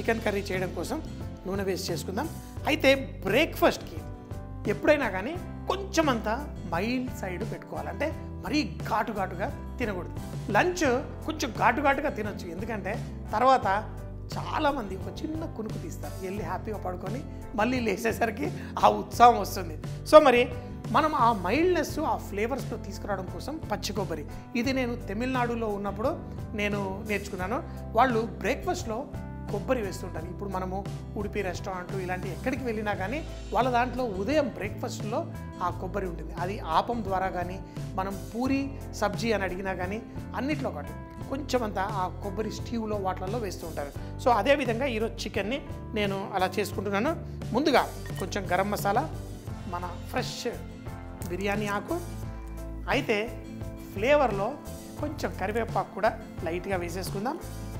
chicken curry చేయడం కోసం నూనె వేసి చేసుకుందాం అయితే బ్రేక్ఫాస్ట్కి ఎప్పుడైనా కానీ కొంచెం అంతా మైల్డ్ సైడ్ పెట్టుకోవాలి అంటే మరీ ఘాటు ఘాటుగా తినకూడదు లంచ్ కొంచెం ఘాటు ఘాటుగా తినొచ్చు ఎందుకంటే తర్వాత చాలామంది ఒక చిన్న కునుకు తీస్తారు వెళ్ళి హ్యాపీగా పడుకొని మళ్ళీ లేచేసరికి ఆ ఉత్సాహం వస్తుంది సో మరి మనం ఆ మైల్డ్నెస్ ఆ ఫ్లేవర్స్తో తీసుకురావడం కోసం పచ్చి కొబ్బరి ఇది నేను తమిళనాడులో ఉన్నప్పుడు నేను నేర్చుకున్నాను వాళ్ళు బ్రేక్ఫాస్ట్లో కొబ్బరి వేస్తుంటారు ఇప్పుడు మనము ఉడిపి రెస్టారెంట్ ఇలాంటి ఎక్కడికి వెళ్ళినా కానీ వాళ్ళ దాంట్లో ఉదయం బ్రేక్ఫాస్ట్లో ఆ కొబ్బరి ఉంటుంది అది ఆపం ద్వారా కానీ మనం పూరి సబ్జీ అని అడిగినా కానీ అన్నిట్లో ఒకటి కొంచెం అంతా ఆ కొబ్బరి స్టీవ్లో వాటిలలో వేస్తూ ఉంటారు సో అదేవిధంగా ఈరోజు చికెన్ని నేను అలా చేసుకుంటున్నాను ముందుగా కొంచెం గరం మసాలా మన ఫ్రెష్ బిర్యానీ ఆకు అయితే ఫ్లేవర్లో కొంచెం కరివేపాకు కూడా లైట్గా వేసేసుకుందాం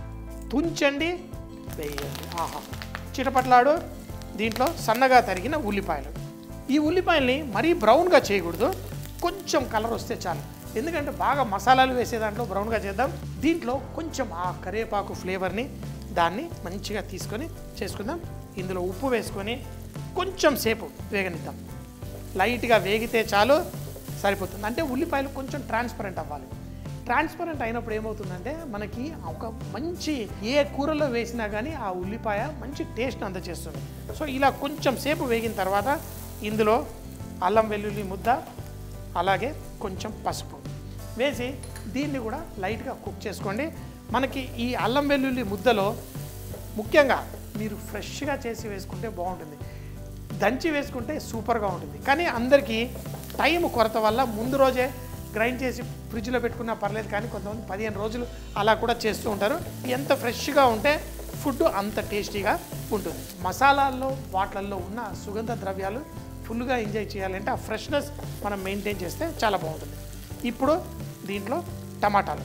తుంచండి వేయండి ఆహా చిటపట్లాడు దీంట్లో సన్నగా తరిగిన ఉల్లిపాయలు ఈ ఉల్లిపాయల్ని మరీ బ్రౌన్గా చేయకూడదు కొంచెం కలర్ వస్తే చాలు ఎందుకంటే బాగా మసాలాలు వేసే దాంట్లో బ్రౌన్గా చేద్దాం దీంట్లో కొంచెం ఆ కరివేపాకు ఫ్లేవర్ని దాన్ని మంచిగా తీసుకొని చేసుకుందాం ఇందులో ఉప్పు వేసుకొని కొంచెం సేపు వేగనిద్దాం లైట్గా వేగితే చాలు సరిపోతుంది అంటే ఉల్లిపాయలు కొంచెం ట్రాన్స్పరెంట్ అవ్వాలి ట్రాన్స్పరెంట్ అయినప్పుడు ఏమవుతుందంటే మనకి ఒక మంచి ఏ కూరలో వేసినా కానీ ఆ ఉల్లిపాయ మంచి టేస్ట్ అందజేస్తుంది సో ఇలా కొంచెం సేపు వేగిన తర్వాత ఇందులో అల్లం వెల్లుల్లి ముద్ద అలాగే కొంచెం పసుపు వేసి దీన్ని కూడా లైట్గా కుక్ చేసుకోండి మనకి ఈ అల్లం వెల్లుల్లి ముద్దలో ముఖ్యంగా మీరు ఫ్రెష్గా చేసి వేసుకుంటే బాగుంటుంది దంచి వేసుకుంటే సూపర్గా ఉంటుంది కానీ అందరికీ టైం కొరత వల్ల ముందు రోజే గ్రైండ్ చేసి ఫ్రిడ్జ్లో పెట్టుకున్నా పర్లేదు కానీ కొంతమంది పదిహేను రోజులు అలా కూడా చేస్తూ ఉంటారు ఎంత ఫ్రెష్గా ఉంటే ఫుడ్ అంత టేస్టీగా ఉంటుంది మసాలాల్లో వాటిల్లో ఉన్న సుగంధ ద్రవ్యాలు ఫుల్గా ఎంజాయ్ చేయాలంటే ఆ ఫ్రెష్నెస్ మనం మెయింటైన్ చేస్తే చాలా బాగుంటుంది ఇప్పుడు దీంట్లో టమాటాలు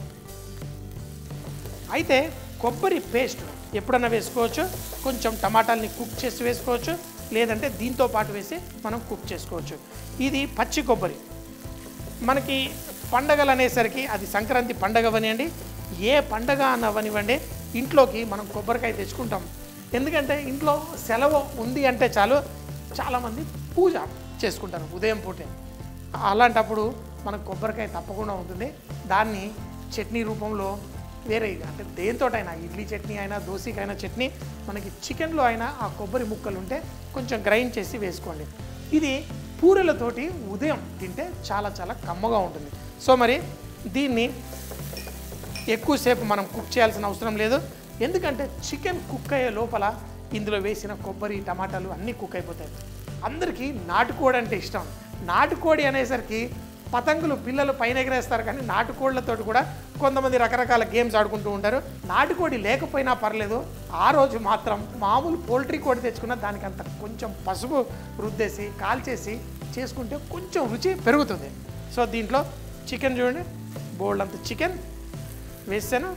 అయితే కొబ్బరి పేస్ట్ ఎప్పుడన్నా వేసుకోవచ్చు కొంచెం టమాటాలని కుక్ చేసి వేసుకోవచ్చు లేదంటే దీంతో పాటు వేసి మనం కుక్ చేసుకోవచ్చు ఇది పచ్చి కొబ్బరి మనకి పండగలు అనేసరికి అది సంక్రాంతి పండగ అవనివ్వండి ఏ పండగ అన్నవనివ్వండి ఇంట్లోకి మనం కొబ్బరికాయ తెచ్చుకుంటాం ఎందుకంటే ఇంట్లో సెలవు ఉంది అంటే చాలు చాలామంది పూజ చేసుకుంటారు ఉదయం పూటే అలాంటప్పుడు మనకు కొబ్బరికాయ తప్పకుండా ఉంటుంది దాన్ని చట్నీ రూపంలో వేరే అంటే దేంతోటైనా ఇడ్లీ చట్నీ అయినా దోశకైనా చట్నీ మనకి చికెన్లో అయినా ఆ కొబ్బరి ముక్కలు ఉంటే కొంచెం గ్రైండ్ చేసి వేసుకోండి ఇది పూరలతోటి ఉదయం తింటే చాలా చాలా కమ్మగా ఉంటుంది సో మరి దీన్ని ఎక్కువసేపు మనం కుక్ చేయాల్సిన అవసరం లేదు ఎందుకంటే చికెన్ కుక్ అయ్యే లోపల ఇందులో వేసిన కొబ్బరి టమాటాలు అన్నీ కుక్ అయిపోతాయి అందరికీ నాటుకోడి అంటే ఇష్టం నాటుకోడి అనేసరికి పతంగులు పిల్లలు పైన ఎగరేస్తారు కానీ నాటుకోళ్లతో కూడా కొంతమంది రకరకాల గేమ్స్ ఆడుకుంటూ ఉంటారు నాటుకోడి లేకపోయినా పర్లేదు ఆ రోజు మాత్రం మామూలు పోల్ట్రీ కోడి తెచ్చుకున్న దానికి అంత కొంచెం పసుపు రుద్దేసి కాల్చేసి చేసుకుంటే కొంచెం రుచి పెరుగుతుంది సో దీంట్లో చికెన్ చూడండి బోల్డ్ అంత చికెన్ వేసాను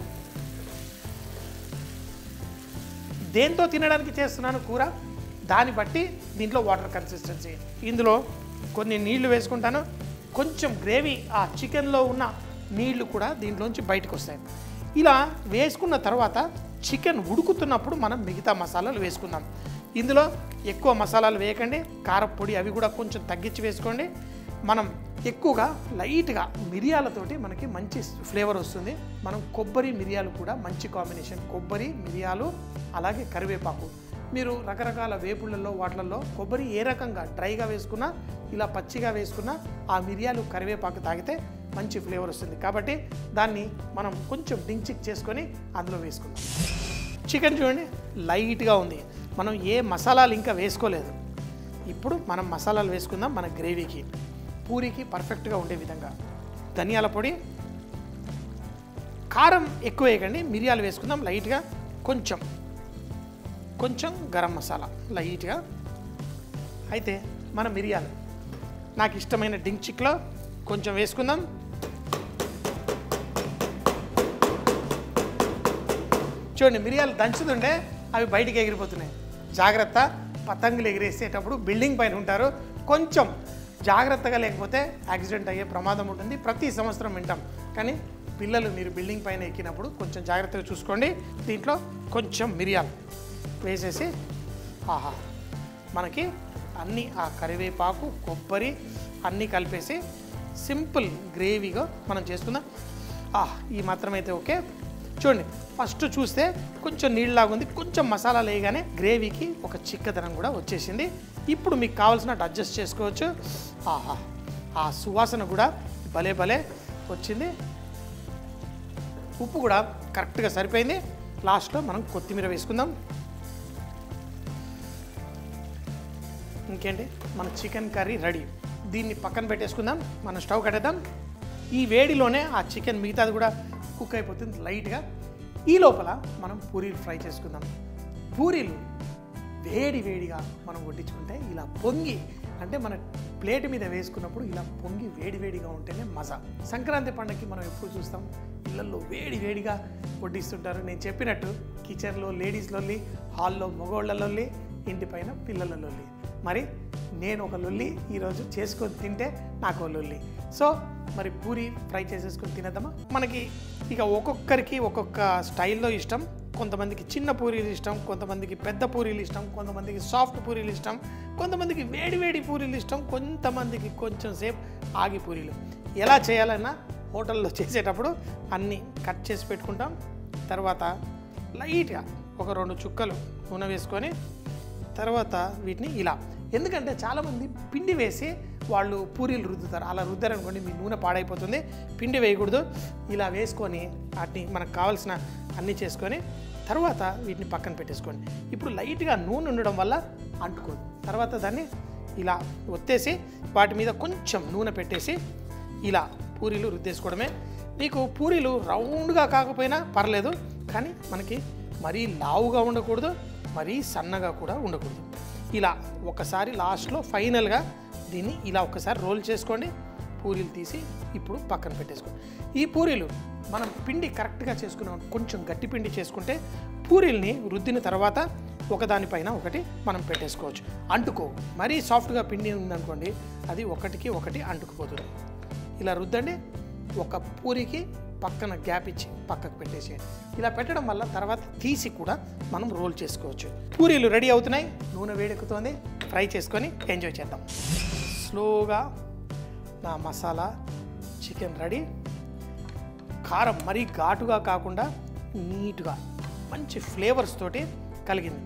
దేంతో తినడానికి చేస్తున్నాను కూర దాన్ని బట్టి దీంట్లో వాటర్ కన్సిస్టెన్సీ ఇందులో కొన్ని నీళ్లు వేసుకుంటాను కొంచెం గ్రేవీ ఆ చికెన్లో ఉన్న నీళ్లు కూడా దీంట్లోంచి బయటకు వస్తాయి ఇలా వేసుకున్న తర్వాత చికెన్ ఉడుకుతున్నప్పుడు మనం మిగతా మసాలాలు వేసుకుందాం ఇందులో ఎక్కువ మసాలాలు వేయకండి కారపొడి అవి కూడా కొంచెం తగ్గించి వేసుకోండి మనం ఎక్కువగా లైట్గా మిరియాలతోటి మనకి మంచి ఫ్లేవర్ వస్తుంది మనం కొబ్బరి మిరియాలు కూడా మంచి కాంబినేషన్ కొబ్బరి మిరియాలు అలాగే కరివేపాకు మీరు రకరకాల వేపుళ్ళల్లో వాటిల్లో కొబ్బరి ఏ రకంగా డ్రైగా వేసుకున్నా ఇలా పచ్చిగా వేసుకున్నా ఆ మిరియాలు కరివేపాకు తాగితే మంచి ఫ్లేవర్ వస్తుంది కాబట్టి దాన్ని మనం కొంచెం డించిక్ చేసుకొని అందులో వేసుకుందాం చికెన్ చూడండి లైట్గా ఉంది మనం ఏ మసాలాలు ఇంకా వేసుకోలేదు ఇప్పుడు మనం మసాలాలు వేసుకుందాం మన గ్రేవీకి పూరికి పర్ఫెక్ట్గా ఉండే విధంగా ధనియాల పొడి కారం ఎక్కువ వేయకండి మిరియాలు వేసుకుందాం లైట్గా కొంచెం కొంచెం గరం మసాలా లైట్గా అయితే మన మిరియాలు నాకు ఇష్టమైన డింక్ చిక్లో కొంచెం వేసుకుందాం చూడండి మిరియాలు దంచుతుంటే అవి బయటికి ఎగిరిపోతున్నాయి జాగ్రత్త పతంగులు ఎగిరేసేటప్పుడు బిల్డింగ్ పైన ఉంటారు కొంచెం జాగ్రత్తగా లేకపోతే యాక్సిడెంట్ అయ్యే ప్రమాదం ఉంటుంది ప్రతి సంవత్సరం వింటాం కానీ పిల్లలు మీరు బిల్డింగ్ పైన ఎక్కినప్పుడు కొంచెం జాగ్రత్తగా చూసుకోండి దీంట్లో కొంచెం మిరియాలు వేసేసి ఆహా మనకి అన్నీ ఆ కరివేపాకు కొబ్బరి అన్నీ కలిపేసి సింపుల్ గ్రేవీగా మనం చేసుకుందాం ఆ ఈ మాత్రం అయితే ఓకే చూడండి ఫస్ట్ చూస్తే కొంచెం నీళ్ళలాగా ఉంది కొంచెం మసాలా వేయగానే గ్రేవీకి ఒక చిక్కదనం కూడా వచ్చేసింది ఇప్పుడు మీకు కావాల్సినట్టు అడ్జస్ట్ చేసుకోవచ్చు ఆహా ఆ సువాసన కూడా భలే భలే వచ్చింది ఉప్పు కూడా కరెక్ట్గా సరిపోయింది లాస్ట్లో మనం కొత్తిమీర వేసుకుందాం ఇంకేంటి మన చికెన్ కర్రీ రెడీ దీన్ని పక్కన పెట్టేసుకుందాం మనం స్టవ్ కట్టేద్దాం ఈ వేడిలోనే ఆ చికెన్ మిగతాది కూడా కుక్ అయిపోతుంది లైట్గా ఈ లోపల మనం పూరీలు ఫ్రై చేసుకుందాం పూరీలు వేడి వేడిగా మనం వడ్డించుకుంటే ఇలా పొంగి అంటే మన ప్లేట్ మీద వేసుకున్నప్పుడు ఇలా పొంగి వేడి వేడిగా ఉంటేనే మజా సంక్రాంతి పండగకి మనం ఎప్పుడు చూస్తాం ఇళ్ళల్లో వేడి వేడిగా వడ్డిస్తుంటారు నేను చెప్పినట్టు కిచెన్లో లేడీస్ లొల్లి హాల్లో మగోళ్ళ లొల్లి ఇంటి పైన పిల్లల లొల్లి మరి నేను ఒక లొల్లి ఈరోజు చేసుకొని తింటే నాకు ఒక లొల్లి సో మరి పూరి ఫ్రై చేసేసుకొని తినేద్దామా మనకి ఇక ఒక్కొక్కరికి ఒక్కొక్క స్టైల్లో ఇష్టం కొంతమందికి చిన్న పూరీలు ఇష్టం కొంతమందికి పెద్ద పూరీలు ఇష్టం కొంతమందికి సాఫ్ట్ పూరీలు ఇష్టం కొంతమందికి వేడి వేడి పూరీలు ఇష్టం కొంతమందికి కొంచెం సేపు ఆగి పూరీలు ఎలా చేయాలన్నా హోటల్లో చేసేటప్పుడు అన్నీ కట్ చేసి పెట్టుకుంటాం తర్వాత లైట్గా ఒక రెండు చుక్కలు నూనె వేసుకొని తర్వాత వీటిని ఇలా ఎందుకంటే చాలామంది పిండి వేసి వాళ్ళు పూరీలు రుద్దుతారు అలా రుద్దారనుకోండి మీ నూనె పాడైపోతుంది పిండి వేయకూడదు ఇలా వేసుకొని వాటిని మనకు కావాల్సిన అన్నీ చేసుకొని తర్వాత వీటిని పక్కన పెట్టేసుకోండి ఇప్పుడు లైట్గా నూనె ఉండడం వల్ల అంటుకోదు తర్వాత దాన్ని ఇలా ఒత్తేసి వాటి మీద కొంచెం నూనె పెట్టేసి ఇలా పూరీలు రుద్దేసుకోవడమే మీకు పూరీలు రౌండ్గా కాకపోయినా పర్లేదు కానీ మనకి మరీ లావుగా ఉండకూడదు మరీ సన్నగా కూడా ఉండకూడదు ఇలా ఒకసారి లాస్ట్లో ఫైనల్గా దీన్ని ఇలా ఒకసారి రోల్ చేసుకోండి పూరీలు తీసి ఇప్పుడు పక్కన పెట్టేసుకోండి ఈ పూరీలు మనం పిండి కరెక్ట్గా చేసుకున్నాం కొంచెం గట్టి పిండి చేసుకుంటే పూరీల్ని రుద్దిన తర్వాత ఒకదానిపైన ఒకటి మనం పెట్టేసుకోవచ్చు అంటుకో మరీ సాఫ్ట్గా పిండి ఉందనుకోండి అది ఒకటికి ఒకటి అంటుకుపోతుంది ఇలా రుద్దండి ఒక పూరికి పక్కన గ్యాప్ ఇచ్చి పక్కకు పెట్టేసేయండి ఇలా పెట్టడం వల్ల తర్వాత తీసి కూడా మనం రోల్ చేసుకోవచ్చు పూరీలు రెడీ అవుతున్నాయి నూనె వేడెక్కుతోంది ఫ్రై చేసుకొని ఎంజాయ్ చేద్దాం స్లోగా నా మసాలా చికెన్ రెడీ కారం మరీ ఘాటుగా కాకుండా నీట్గా మంచి ఫ్లేవర్స్ తోటి కలిగింది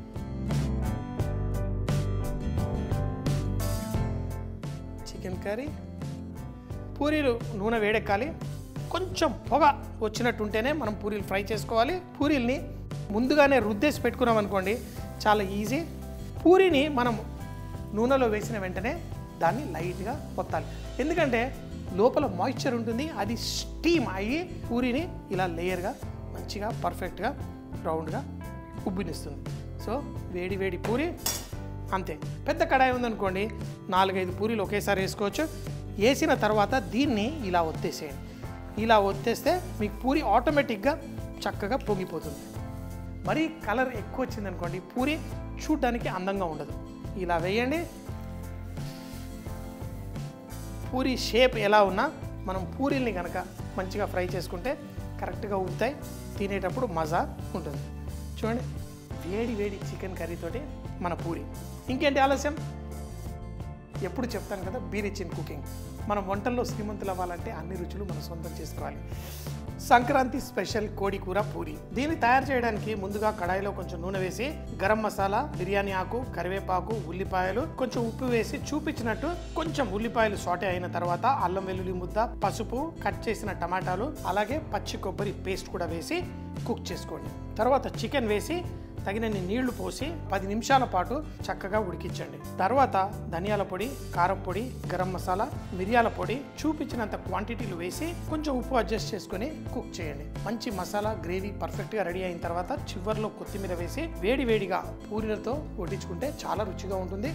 చికెన్ కర్రీ పూరీలు నూనె వేడెక్కాలి కొంచెం పొగ వచ్చినట్టుంటేనే మనం పూరీలు ఫ్రై చేసుకోవాలి పూరీల్ని ముందుగానే రుద్దేసి పెట్టుకున్నాం అనుకోండి చాలా ఈజీ పూరీని మనం నూనెలో వేసిన వెంటనే దాన్ని లైట్గా పొత్తాలి ఎందుకంటే లోపల మాయిశ్చర్ ఉంటుంది అది స్టీమ్ అయ్యి పూరీని ఇలా లేయర్గా మంచిగా పర్ఫెక్ట్గా రౌండ్గా ఉబ్బినిస్తుంది సో వేడి వేడి పూరి అంతే పెద్ద కడాయి ఉందనుకోండి నాలుగైదు పూరీలు ఒకేసారి వేసుకోవచ్చు వేసిన తర్వాత దీన్ని ఇలా ఒత్తేసేయండి ఇలా ఒత్తేస్తే మీకు పూరి ఆటోమేటిక్గా చక్కగా పొంగిపోతుంది మరీ కలర్ ఎక్కువ వచ్చిందనుకోండి పూరి చూడడానికి అందంగా ఉండదు ఇలా వేయండి పూరి షేప్ ఎలా ఉన్నా మనం పూరీల్ని కనుక మంచిగా ఫ్రై చేసుకుంటే కరెక్ట్గా ఉబ్బుతాయి తినేటప్పుడు మజా ఉంటుంది చూడండి వేడి వేడి చికెన్ కర్రీతోటి మన పూరి ఇంకేంటి ఆలస్యం ఎప్పుడు చెప్తాను కదా బీర్ ఇచ్చిన కుకింగ్ మనం వంటల్లో శ్రీమంతులు అవ్వాలంటే అన్ని రుచులు మనం సొంతం చేసుకోవాలి సంక్రాంతి స్పెషల్ కోడి కూర పూరి దీన్ని తయారు చేయడానికి ముందుగా కడాయిలో కొంచెం నూనె వేసి గరం మసాలా బిర్యానీ ఆకు కరివేపాకు ఉల్లిపాయలు కొంచెం ఉప్పు వేసి చూపించినట్టు కొంచెం ఉల్లిపాయలు సాటే అయిన తర్వాత అల్లం వెల్లుల్లి ముద్ద పసుపు కట్ చేసిన టమాటాలు అలాగే పచ్చి కొబ్బరి పేస్ట్ కూడా వేసి కుక్ చేసుకోండి తర్వాత చికెన్ వేసి తగినన్ని నీళ్లు పోసి పది నిమిషాల పాటు చక్కగా ఉడికించండి తర్వాత ధనియాల పొడి కారం పొడి గరం మసాలా మిరియాల పొడి చూపించినంత క్వాంటిటీలు వేసి కొంచెం ఉప్పు అడ్జస్ట్ చేసుకొని కుక్ చేయండి మంచి మసాలా గ్రేవీ పర్ఫెక్ట్గా రెడీ అయిన తర్వాత చివర్లో కొత్తిమీర వేసి వేడి వేడిగా పూరీలతో వడ్డించుకుంటే చాలా రుచిగా ఉంటుంది